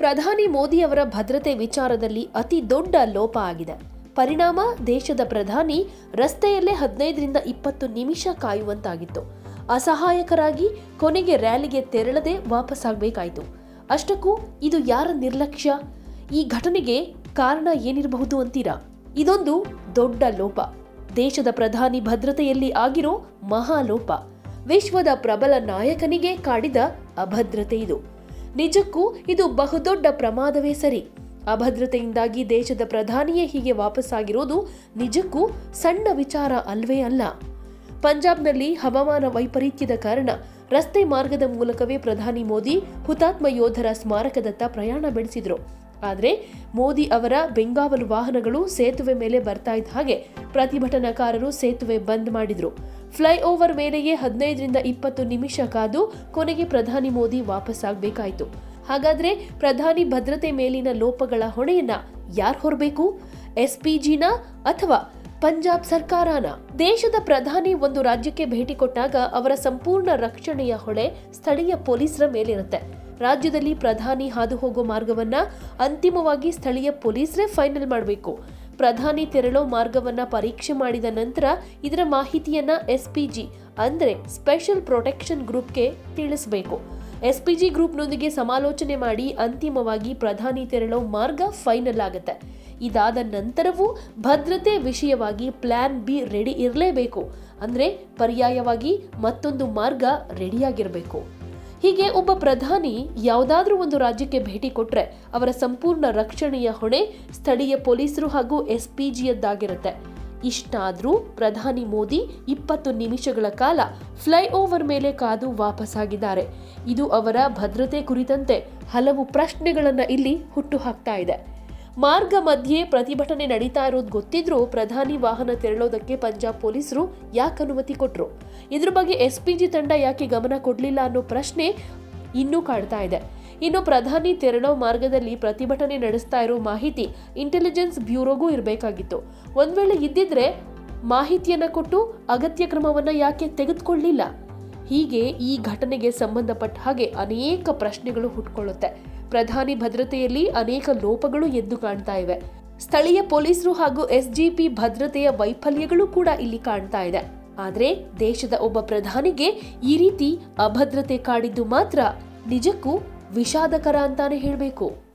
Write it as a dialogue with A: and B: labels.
A: ಪ್ರಧಾನಿ ಮೋದಿ ಅವರ ಭದ್ರತೆ ವಿಚಾರದಲ್ಲಿ ಅತಿ ದೊಡ್ಡ ಲೋಪ ಆಗಿದೆ ಪರಿಣಾಮ ದೇಶದ ಪ್ರಧಾನಿ ರಸ್ತೆಯಲ್ಲೇ ಹದಿನೈದರಿಂದ ಇಪ್ಪತ್ತು ನಿಮಿಷ ಕಾಯುವಂತಾಗಿತ್ತು ಅಸಹಾಯಕರಾಗಿ ಕೊನೆಗೆ ರ್ಯಾಲಿಗೆ ತೆರಳದೆ ವಾಪಸ್ಸಾಗಬೇಕಾಯಿತು ಅಷ್ಟಕ್ಕೂ ಇದು ಯಾರ ನಿರ್ಲಕ್ಷ್ಯ ಈ ಘಟನೆಗೆ ಕಾರಣ ಏನಿರಬಹುದು ಅಂತೀರಾ ಇದೊಂದು ದೊಡ್ಡ ಲೋಪ ದೇಶದ ಪ್ರಧಾನಿ ಭದ್ರತೆಯಲ್ಲಿ ಆಗಿರೋ ಮಹಾಲೋಪ ವಿಶ್ವದ ಪ್ರಬಲ ನಾಯಕನಿಗೆ ಕಾಡಿದ ಅಭದ್ರತೆ ಇದು ನಿಜಕ್ಕೂ ಇದು ಬಹುದೊಡ್ಡ ಪ್ರಮಾದವೇ ಸರಿ ಅಭದ್ರತೆಯಿಂದಾಗಿ ದೇಶದ ಪ್ರಧಾನಿಯೇ ಹೀಗೆ ವಾಪಸ್ಸಾಗಿರೋದು ನಿಜಕ್ಕೂ ಸಣ್ಣ ವಿಚಾರ ಅಲ್ವೇ ಅಲ್ಲ ಪಂಜಾಬ್ನಲ್ಲಿ ಹವಾಮಾನ ವೈಪರೀತ್ಯದ ಕಾರಣ ರಸ್ತೆ ಮಾರ್ಗದ ಮೂಲಕವೇ ಪ್ರಧಾನಿ ಮೋದಿ ಹುತಾತ್ಮ ಯೋಧರ ಸ್ಮಾರಕದತ್ತ ಪ್ರಯಾಣ ಬೆಳೆಸಿದ್ರು ಆದರೆ ಮೋದಿ ಅವರ ಬೆಂಗಾವಲು ವಾಹನಗಳು ಸೇತುವೆ ಮೇಲೆ ಬರ್ತಾ ಇದ್ದ ಹಾಗೆ ಪ್ರತಿಭಟನಾಕಾರರು ಸೇತುವೆ ಬಂದ್ ಮಾಡಿದ್ರು ಫ್ಲೈಓವರ್ ಮೇಲೆಯೇ ಹದಿನೈದರಿಂದ ಇಪ್ಪತ್ತು ನಿಮಿಷ ಕಾದು ಕೊನೆಗೆ ಪ್ರಧಾನಿ ಮೋದಿ ವಾಪಸ್ಸಾಗಬೇಕಾಯಿತು ಹಾಗಾದ್ರೆ ಪ್ರಧಾನಿ ಭದ್ರತೆ ಮೇಲಿನ ಲೋಪಗಳ ಹೊಣೆಯನ್ನ ಯಾರು ಹೊರಬೇಕು ಎಸ್ಪಿಜಿನ ಅಥವಾ ಪಂಜಾಬ್ ಸರ್ಕಾರನ ದೇಶದ ಪ್ರಧಾನಿ ಒಂದು ರಾಜ್ಯಕ್ಕೆ ಭೇಟಿ ಕೊಟ್ಟಾಗ ಅವರ ಸಂಪೂರ್ಣ ರಕ್ಷಣೆಯ ಹೊಣೆ ಸ್ಥಳೀಯ ಪೊಲೀಸರ ಮೇಲಿರುತ್ತೆ ರಾಜ್ಯದಲ್ಲಿ ಪ್ರಧಾನಿ ಹಾದು ಹೋಗೋ ಮಾರ್ಗವನ್ನ ಅಂತಿಮವಾಗಿ ಸ್ಥಳೀಯ ಪೊಲೀಸರೇ ಫೈನಲ್ ಮಾಡಬೇಕು ಪ್ರಧಾನಿ ತೆರಳೋ ಮಾರ್ಗವನ್ನ ಪರೀಕ್ಷೆ ಮಾಡಿದ ನಂತರ ಇದರ ಮಾಹಿತಿಯನ್ನ ಎಸ್ಪಿಜಿ ಅಂದ್ರೆ ಸ್ಪೆಷಲ್ ಪ್ರೊಟೆಕ್ಷನ್ ಗ್ರೂಪ್ಗೆ ತಿಳಿಸಬೇಕು ಎಸ್ಪಿಜಿ ಗ್ರೂಪ್ನೊಂದಿಗೆ ಸಮಾಲೋಚನೆ ಮಾಡಿ ಅಂತಿಮವಾಗಿ ಪ್ರಧಾನಿ ತೆರಳೋ ಮಾರ್ಗ ಫೈನಲ್ ಆಗುತ್ತೆ ಇದಾದ ನಂತರವೂ ಭದ್ರತೆ ವಿಷಯವಾಗಿ ಪ್ಲಾನ್ ಬಿ ರೆಡಿ ಇರಲೇಬೇಕು ಅಂದ್ರೆ ಪರ್ಯಾಯವಾಗಿ ಮತ್ತೊಂದು ಮಾರ್ಗ ರೆಡಿಯಾಗಿರಬೇಕು ಹೀಗೆ ಒಬ್ಬ ಪ್ರಧಾನಿ ಯಾವುದಾದ್ರೂ ಒಂದು ರಾಜ್ಯಕ್ಕೆ ಭೇಟಿ ಕೊಟ್ರೆ ಅವರ ಸಂಪೂರ್ಣ ರಕ್ಷಣೆಯ ಹೊಣೆ ಸ್ಥಳೀಯ ಪೊಲೀಸರು ಹಾಗೂ ಎಸ್ಪಿಜಿಯದ್ದಾಗಿರುತ್ತೆ ಇಷ್ಟಾದ್ರೂ ಪ್ರಧಾನಿ ಮೋದಿ ಇಪ್ಪತ್ತು ನಿಮಿಷಗಳ ಕಾಲ ಫ್ಲೈಓವರ್ ಮೇಲೆ ಕಾದು ವಾಪಸ್ಸಾಗಿದ್ದಾರೆ ಇದು ಅವರ ಭದ್ರತೆ ಕುರಿತಂತೆ ಹಲವು ಪ್ರಶ್ನೆಗಳನ್ನ ಇಲ್ಲಿ ಹುಟ್ಟು ಹಾಕ್ತಾ ಇದೆ ಮಾರ್ಗ ಮಧ್ಯೆ ಪ್ರತಿಭಟನೆ ನಡೀತಾ ಇರೋದು ಗೊತ್ತಿದ್ರೂ ಪ್ರಧಾನಿ ವಾಹನ ತೆರಳೋದಕ್ಕೆ ಪಂಜಾಬ್ ಪೊಲೀಸರು ಯಾಕೆ ಅನುಮತಿ ಕೊಟ್ರು ಇದ್ರ ಬಗ್ಗೆ ಎಸ್ಪಿಜಿ ತಂಡ ಯಾಕೆ ಗಮನ ಕೊಡ್ಲಿಲ್ಲ ಅನ್ನೋ ಪ್ರಶ್ನೆ ಇನ್ನೂ ಕಾಡ್ತಾ ಇದೆ ಇನ್ನು ಪ್ರಧಾನಿ ತೆರಳೋ ಮಾರ್ಗದಲ್ಲಿ ಪ್ರತಿಭಟನೆ ನಡೆಸ್ತಾ ಇರೋ ಮಾಹಿತಿ ಇಂಟೆಲಿಜೆನ್ಸ್ ಬ್ಯೂರೋಗೂ ಇರಬೇಕಾಗಿತ್ತು ಒಂದ್ ವೇಳೆ ಇದ್ದಿದ್ರೆ ಮಾಹಿತಿಯನ್ನ ಕೊಟ್ಟು ಅಗತ್ಯ ಕ್ರಮವನ್ನ ಯಾಕೆ ತೆಗೆದುಕೊಳ್ಳಿಲ್ಲ ಹೀಗೆ ಈ ಘಟನೆಗೆ ಸಂಬಂಧಪಟ್ಟ ಹಾಗೆ ಅನೇಕ ಪ್ರಶ್ನೆಗಳು ಹುಟ್ಕೊಳ್ಳುತ್ತೆ ಪ್ರಧಾನಿ ಭದ್ರತೆಯಲ್ಲಿ ಅನೇಕ ಲೋಪಗಳು ಎದ್ದು ಕಾಣ್ತಾ ಇವೆ ಸ್ಥಳೀಯ ಪೊಲೀಸರು ಹಾಗೂ ಎಸ್ಜಿಪಿ ಭದ್ರತೆಯ ವೈಫಲ್ಯಗಳು ಕೂಡ ಇಲ್ಲಿ ಕಾಣ್ತಾ ಇದೆ ಆದ್ರೆ ದೇಶದ ಒಬ್ಬ ಪ್ರಧಾನಿಗೆ ಈ ರೀತಿ ಅಭದ್ರತೆ ಕಾಡಿದ್ದು ಮಾತ್ರ ನಿಜಕ್ಕೂ ವಿಷಾದಕರ ಅಂತಾನೆ ಹೇಳಬೇಕು